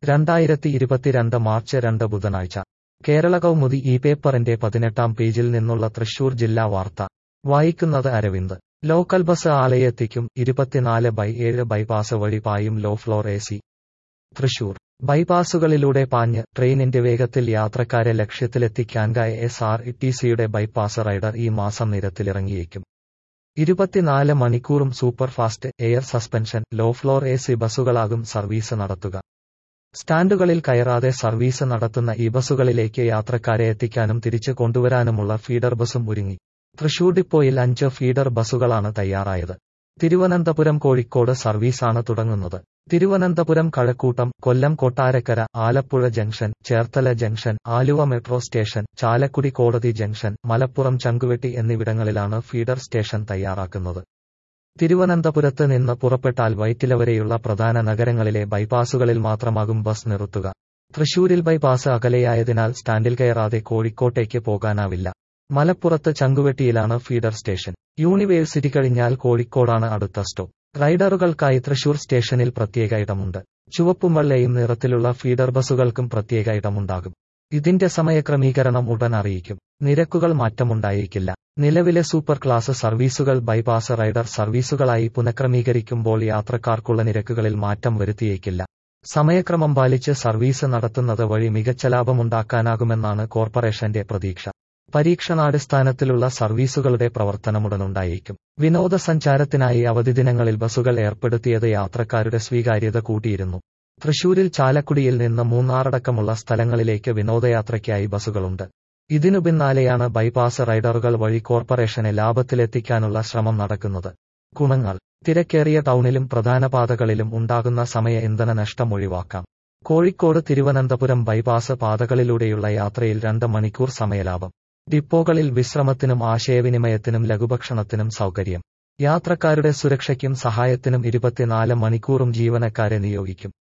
രണ്ടായിരത്തി ഇരുപത്തിരണ്ട് മാർച്ച് രണ്ട് ബുധനാഴ്ച കേരള കൗമുദി ഈ പേപ്പറിന്റെ പതിനെട്ടാം പേജിൽ നിന്നുള്ള തൃശൂർ ജില്ലാ വാർത്ത വായിക്കുന്നത് അരവിന്ദ് ലോക്കൽ ബസ് ആലയെത്തിക്കും ഇരുപത്തിനാല് ബൈ ഏഴ് ബൈപ്പാസ് വഴി പായും low floor A C Thrissur ബൈപ്പാസുകളിലൂടെ പാഞ്ഞ് ട്രെയിനിന്റെ വേഗത്തിൽ യാത്രക്കാരെ ലക്ഷ്യത്തിലെത്തിക്കാൻ കെ എസ് ആർ ടി സിയുടെ ബൈപ്പാസ് റൈഡർ ഈ മാസം നിരത്തിലിറങ്ങിയേക്കും ഇരുപത്തിനാല് മണിക്കൂറും superfast air suspension low floor A C ബസ്സുകളാകും സർവീസ് നടത്തുക സ്റ്റാൻഡുകളിൽ കയറാതെ സർവീസ് നടത്തുന്ന ഈ ബസ്സുകളിലേക്ക് യാത്രക്കാരെ എത്തിക്കാനും തിരിച്ചു കൊണ്ടുവരാനുമുള്ള ഫീഡർ ബസും ഒരുങ്ങി തൃശൂർ ഡിപ്പോയിൽ അഞ്ച് ഫീഡർ ബസ്സുകളാണ് തയ്യാറായത് തിരുവനന്തപുരം കോഴിക്കോട് സർവീസാണ് തുടങ്ങുന്നത് Thiruvananthapuram Kazhakkoottam Kollam Kottarakkara Alappuzha junction Cherthala junction Aluva metro station Chalakudy കോടതി ജംഗ്ഷൻ മലപ്പുറം ചങ്കുവെട്ടി എന്നിവിടങ്ങളിലാണ് ഫീഡർ സ്റ്റേഷൻ തയ്യാറാക്കുന്നത് തിരുവനന്തപുരത്ത് നിന്ന് പുറപ്പെട്ടാൽ വൈറ്റില വരെയുള്ള പ്രധാന നഗരങ്ങളിലെ ബൈപ്പാസുകളിൽ മാത്രമാകും ബസ് നിർത്തുക തൃശൂരിൽ ബൈപ്പാസ് അകലെയായതിനാൽ സ്റ്റാൻഡിൽ കയറാതെ കോഴിക്കോട്ടേക്ക് പോകാനാവില്ല മലപ്പുറത്ത് ചങ്കുവെട്ടിയിലാണ് ഫീഡർ സ്റ്റേഷൻ യൂണിവേഴ്സിറ്റി കഴിഞ്ഞാൽ കോഴിക്കോടാണ് അടുത്ത സ്റ്റോപ്പ് റൈഡറുകൾക്കായി തൃശൂർ സ്റ്റേഷനിൽ പ്രത്യേക ഇടമുണ്ട് ചുവപ്പും വെള്ളയും നിറത്തിലുള്ള ഫീഡർ ബസ്സുകൾക്കും പ്രത്യേക ഇടമുണ്ടാകും ഇതിന്റെ സമയക്രമീകരണം ഉടൻ അറിയിക്കും നിരക്കുകൾ മാറ്റമുണ്ടായിരിക്കില്ല നിലവിലെ സൂപ്പർ ക്ലാസ് സർവീസുകൾ ബൈപാസ് റൈഡർ സർവീസുകളായി പുനഃക്രമീകരിക്കുമ്പോൾ യാത്രക്കാർക്കുള്ള നിരക്കുകളിൽ മാറ്റം വരുത്തിയേക്കില്ല സമയക്രമം പാലിച്ച് സർവീസ് നടത്തുന്നത് വഴി മികച്ച ലാഭമുണ്ടാക്കാനാകുമെന്നാണ് കോർപ്പറേഷന്റെ പ്രതീക്ഷ പരീക്ഷണാടിസ്ഥാനത്തിലുള്ള സർവീസുകളുടെ പ്രവർത്തനമുടനുണ്ടായേക്കും വിനോദസഞ്ചാരത്തിനായി അവധി ദിനങ്ങളിൽ ബസ്സുകൾ ഏർപ്പെടുത്തിയത് യാത്രക്കാരുടെ സ്വീകാര്യത കൂട്ടിയിരുന്നു തൃശൂരിൽ ചാലക്കുടിയിൽ നിന്ന് മൂന്നാറടക്കമുള്ള സ്ഥലങ്ങളിലേക്ക് വിനോദയാത്രയ്ക്കായി ബസ്സുകളുണ്ട് ഇതിനു പിന്നാലെയാണ് ബൈപ്പാസ് റൈഡറുകൾ വഴി കോർപ്പറേഷനെ ലാഭത്തിലെത്തിക്കാനുള്ള ശ്രമം നടക്കുന്നത് ഗുണങ്ങൾ തിരക്കേറിയ ടൗണിലും പ്രധാന പാതകളിലും ഉണ്ടാകുന്ന സമയ ഇന്ധന നഷ്ടം ഒഴിവാക്കാം കോഴിക്കോട് തിരുവനന്തപുരം ബൈപ്പാസ് പാതകളിലൂടെയുള്ള യാത്രയിൽ രണ്ട് മണിക്കൂർ സമയലാഭം ഡിപ്പോകളിൽ വിശ്രമത്തിനും ആശയവിനിമയത്തിനും ലഘുഭക്ഷണത്തിനും സൗകര്യം യാത്രക്കാരുടെ സുരക്ഷയ്ക്കും സഹായത്തിനും ഇരുപത്തിനാല് മണിക്കൂറും ജീവനക്കാരെ നിയോഗിക്കും